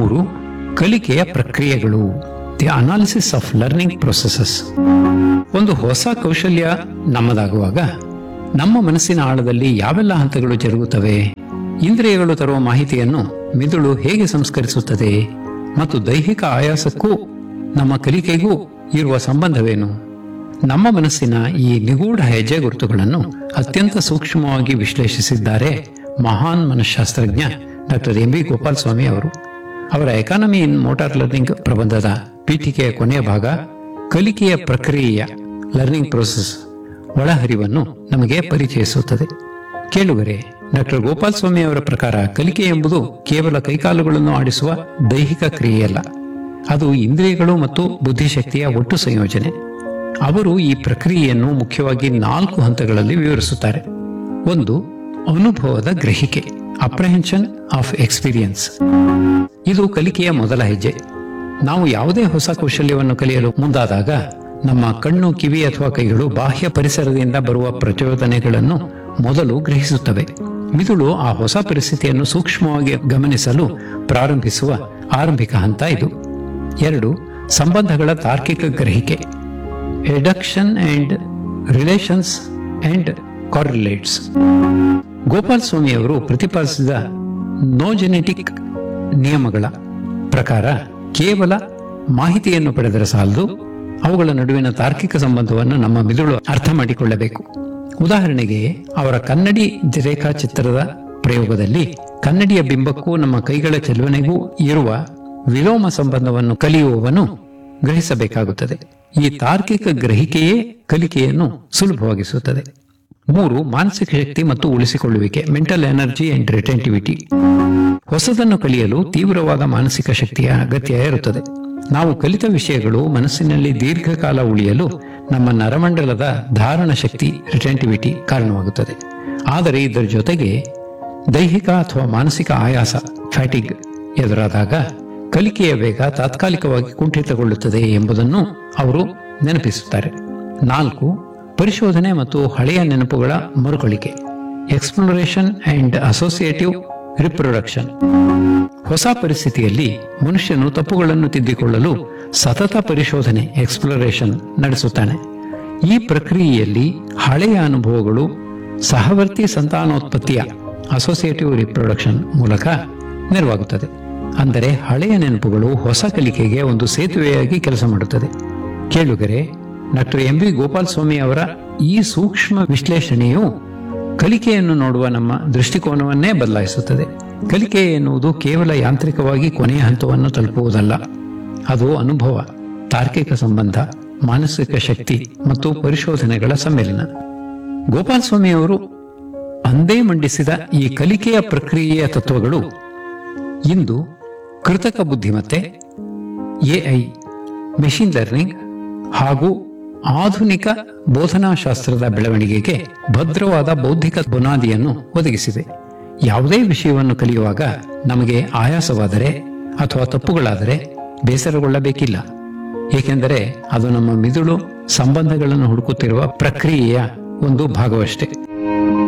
ಮೂರು ಕಲಿಕೆಯ ಪ್ರಕ್ರಿಯೆಗಳು the analysis of learning processes ಒಂದು ಹೊಸ ಕೌಶಲ್ಯ ನಮ್ಮದಾಗುವಾಗ ನಮ್ಮ ಮನಸ್ಸಿನ ಆಳದಲ್ಲಿ ಯಾವೆಲ್ಲ ಹಂತಗಳು ಜರುಗುತ್ತವೆ ಇಂದ್ರಿಯಗಳು ತರುವ ಮಾಹಿತಿಯನ್ನು ಮಿದುಳು ಹೇಗೆ ಸಂಸ್ಕರಿಸುತ್ತದೆ ಮತ್ತು ದೈಹಿಕ ಆಯಾಸಕ್ಕೂ ನಮ್ಮ ಕಲಿಕೆಗೂ ಇರುವ ಸಂಬಂಧವೇನು ನಮ್ಮ ಮನಸ್ಸಿನ ಈ ನಿಗೂಢ ಹೆಜ್ಜೆ ಗುರುತುಗಳನ್ನು ಅತ್ಯಂತ ಸೂಕ್ಷ್ಮವಾಗಿ ವಿಶ್ಲೇಷಿಸಿದ್ದಾರೆ ಮಹಾನ್ ಮನಃಶಾಸ್ತ್ರಜ್ಞ doctor M B Gopal Swami ಅವರು ಅವರ ಎಕಾನಮಿ ಇನ್ ಮೋಟಾರ್ ಲರ್ನಿಂಗ್ ಪ್ರಬಂಧದ ಪೀಠಿಕೆಯ ಕೊನೆಯ ಭಾಗ ಕಲಿಕೆಯ ಪ್ರಕ್ರಿಯೆಯ ಲರ್ನಿಂಗ್ ಪ್ರೋಸೆಸ್ ಒಳಹರಿವನ್ನು ನಮಗೆ ಪರಿಚಯಿಸುತ್ತದೆ ಕೇಳುಗರೆ ಡಾಕ್ಟರ್ ಗೋಪಾಲ್ ಸ್ವಾಮಿ ಅವರ ಪ್ರಕಾರ ಕಲಿಕೆ ಎಂಬುದು ಕೇವಲ ಕೈಕಾಲುಗಳನ್ನು ಆಡಿಸುವ ದೈಹಿಕ ಕ್ರಿಯೆಯಲ್ಲ ಅದು ಇಂದ್ರಿಯಗಳು ಮತ್ತು ಬುದ್ಧಿಶಕ್ತಿಯ ಒಟ್ಟು ಸಂಯೋಜನೆ ಅವರು ಈ ಪ್ರಕ್ರಿಯೆಯನ್ನು ಮುಖ್ಯವಾಗಿ ನಾಲ್ಕು ಹಂತಗಳಲ್ಲಿ ವಿವರಿಸುತ್ತಾರೆ ಒಂದು ಅನುಭವದ ಗ್ರಹಿಕೆ ಅಪ್ರಹೆನ್ಷನ್ ಆಫ್ ಎಕ್ಸ್ಪೀರಿಯನ್ಸ್ ಇದು ಕಲಿಕೆಯ ಮೊದಲ ಹೆಜ್ಜೆ ನಾವು ಯಾವುದೇ ಹೊಸ ಕೌಶಲ್ಯವನ್ನು ಕಲಿಯಲು ಮುಂದಾದಾಗ ನಮ್ಮ ಕಣ್ಣು ಕಿವಿ ಅಥವಾ ಕೈಗಳು ಬಾಹ್ಯ ಪರಿಸರದಿಂದ ಬರುವ ಪ್ರಚೋದನೆಗಳನ್ನು ಮೊದಲು ಗ್ರಹಿಸುತ್ತವೆ ಮಿದುಳು ಆ ಹೊಸ ಪರಿಸ್ಥಿತಿಯನ್ನು ಸೂಕ್ಷ್ಮವಾಗಿ ಗಮನಿಸಲು ಪ್ರಾರಂಭಿಸುವ ಆರಂಭಿಕ ಹಂತ ಇದು ಎರಡು ಸಂಬಂಧಗಳ ತಾರ್ಕಿಕ ಗ್ರಹಿಕೆ eduction and relations and correlates Gopal Swami ಅವರು ಪ್ರತಿಪಾದಿಸಿದ ನೋ ಜೆನೆಟಿಕ್ ನಿಯಮಗಳ ಪ್ರಕಾರ ಕೇವಲ ಮಾಹಿತಿಯನ್ನು ಪಡೆದರೆ ಸಾಲದು ಅವುಗಳ ನಡುವಿನ ತಾರ್ಕಿಕ ಸಂಬಂಧವನ್ನು ನಮ್ಮ ಮಿದುಳು ಅರ್ಥ ಮಾಡಿಕೊಳ್ಳಬೇಕು ಉದಾಹರಣೆಗೆ ಅವರ ಕನ್ನಡಿ ರೇಖಾಚಿತ್ರದ ಪ್ರಯೋಗದಲ್ಲಿ ಕನ್ನಡಿಯ ಬಿಂಬಕ್ಕೂ ನಮ್ಮ ಕೈಗಳ ಚಲನೆಗೂ ಇರುವ ವಿಲೋಮ ಸಂಬಂಧವನ್ನು ಕಲಿಯುವವನು ಗ್ರಹಿಸಬೇಕಾಗುತ್ತದೆ ಈ ತಾರ್ಕಿಕ ಗ್ರಹಿಕೆಯೇ ಕಲಿಕೆಯನ್ನು ಸುಲಭವಾಗಿಸುತ್ತದೆ ಮೂರು ಮಾನಸಿಕ ಶಕ್ತಿ ಮತ್ತು ಉಳಿಸಿಕೊಳ್ಳುವಿಕೆ ಮೆಂಟಲ್ ಎನರ್ಜಿ ಅಂಡ್ ರಿಟೆಂಟಿವಿಟಿ ಹೊಸದನ್ನು ಕಲಿಯಲು ತೀವ್ರವಾದ ಮಾನಸಿಕ ಶಕ್ತಿಯ ಅಗತ್ಯ ಇರುತ್ತದೆ ನಾವು ಕಲಿತ ವಿಷಯಗಳು ಮನಸ್ಸಿನಲ್ಲಿ ದೀರ್ಘಕಾಲ ಉಳಿಯಲು ನಮ್ಮ ನರಮಂಡಲದ ಧಾರಣ ಶಕ್ತಿ ರಿಟೆಂಟಿವಿಟಿ ಕಾರಣವಾಗುತ್ತದೆ ಆದರೆ ಇದರ ಜೊತೆಗೆ ದೈಹಿಕ ಅಥವಾ ಮಾನಸಿಕ ಆಯಾಸ ಫ್ಯಾಟಿಗ್ ಎದುರಾದಾಗ ಕಲಿಕೆಯ ವೇಗ ತಾತ್ಕಾಲಿಕವಾಗಿ ಕುಂಠಿತಗೊಳ್ಳುತ್ತದೆ ಎಂಬುದನ್ನು ಅವರು ನೆನಪಿಸುತ್ತಾರೆ ನಾಲ್ಕು ಪರಿಶೋಧನೆ ಮತ್ತು ಹಳೆಯ ನೆನಪುಗಳ ಮರುಕಳಿಕೆ ಎಕ್ಸ್ಪ್ಲೋರೇಷನ್ ಅಂಡ್ ಅಸೋಸಿಯೇಟಿವ್ ರಿಪ್ರೊಡಕ್ಷನ್ ಹೊಸ ಪರಿಸ್ಥಿತಿಯಲ್ಲಿ ಮನುಷ್ಯನು ತಪ್ಪುಗಳನ್ನು ತಿದ್ದಿಕೊಳ್ಳಲು ಸತತ ಪರಿಶೋಧನೆ ಎಕ್ಸ್ಪ್ಲೋರೇಷನ್ ನಡೆಸುತ್ತಾನೆ ಈ ಪ್ರಕ್ರಿಯೆಯಲ್ಲಿ ಹಳೆಯ ಅನುಭವಗಳು ಸಹವರ್ತಿ ಸಂತಾನೋತ್ಪತ್ತಿಯ ಅಸೋಸಿಯೇಟಿವ್ ರಿಪ್ರೊಡಕ್ಷನ್ ಮೂಲಕ ನೆರವಾಗುತ್ತದೆ ಅಂದರೆ ಹಳೆಯ ನೆನಪುಗಳು ಹೊಸ ಕಲಿಕೆಗೆ ಒಂದು ಸೇತುವೆಯಾಗಿ ಕೆಲಸ ಮಾಡುತ್ತದೆ ಕೇಳುಗರೆ doctor M B Gopal Swami ಅವರ ಈ ಸೂಕ್ಷ್ಮ ವಿಶ್ಲೇಷಣೆಯು ಕಲಿಕೆಯನ್ನು ನೋಡುವ ನಮ್ಮ ದೃಷ್ಟಿಕೋನವನ್ನೇ ಬದಲಾಯಿಸುತ್ತದೆ ಕಲಿಕೆ ಎನ್ನುವುದು ಕೇವಲ ಯಾಂತ್ರಿಕವಾಗಿ ಕೊನೆಯ ಹಂತವನ್ನು ತಲುಪುವುದಲ್ಲ ಅದು ಅನುಭವ ತಾರ್ಕಿಕ ಸಂಬಂಧ ಮಾನಸಿಕ ಶಕ್ತಿ ಮತ್ತು ಪರಿಶೋಧನೆಗಳ ಸಮ್ಮಿಲನ ಗೋಪಾಲ್ ಸ್ವಾಮಿ ಅವರು ಅಂದೇ ಮಂಡಿಸಿದ ಈ ಕಲಿಕೆಯ ಪ್ರಕ್ರಿಯೆಯ ತತ್ವಗಳು ಇಂದು ಕೃತಕ ಬುದ್ಧಿಮತ್ತೆ ಎಐ ಮೆಷಿನ್ ಲರ್ನಿಂಗ್ ಹಾಗೂ ಆಧುನಿಕ ಬೋಧನಾಶಾಸ್ತ್ರದ ಬೆಳವಣಿಗೆಗೆ ಭದ್ರವಾದ ಬೌದ್ಧಿಕ ಬುನಾದಿಯನ್ನು ಒದಗಿಸಿವೆ ಯಾವುದೇ ವಿಷಯವನ್ನು ಕಲಿಯುವಾಗ ನಮಗೆ ಆಯಾಸವಾದರೆ ಅಥವಾ ತಪ್ಪುಗಳಾದರೆ ಬೇಸರಗೊಳ್ಳಬೇಕಿಲ್ಲ ಏಕೆಂದರೆ ಅದು ನಮ್ಮ ಮಿದುಳು ಸಂಬಂಧಗಳನ್ನು ಹುಡುಕುತ್ತಿರುವ ಪ್ರಕ್ರಿಯೆಯ ಒಂದು ಭಾಗವಷ್ಟೇ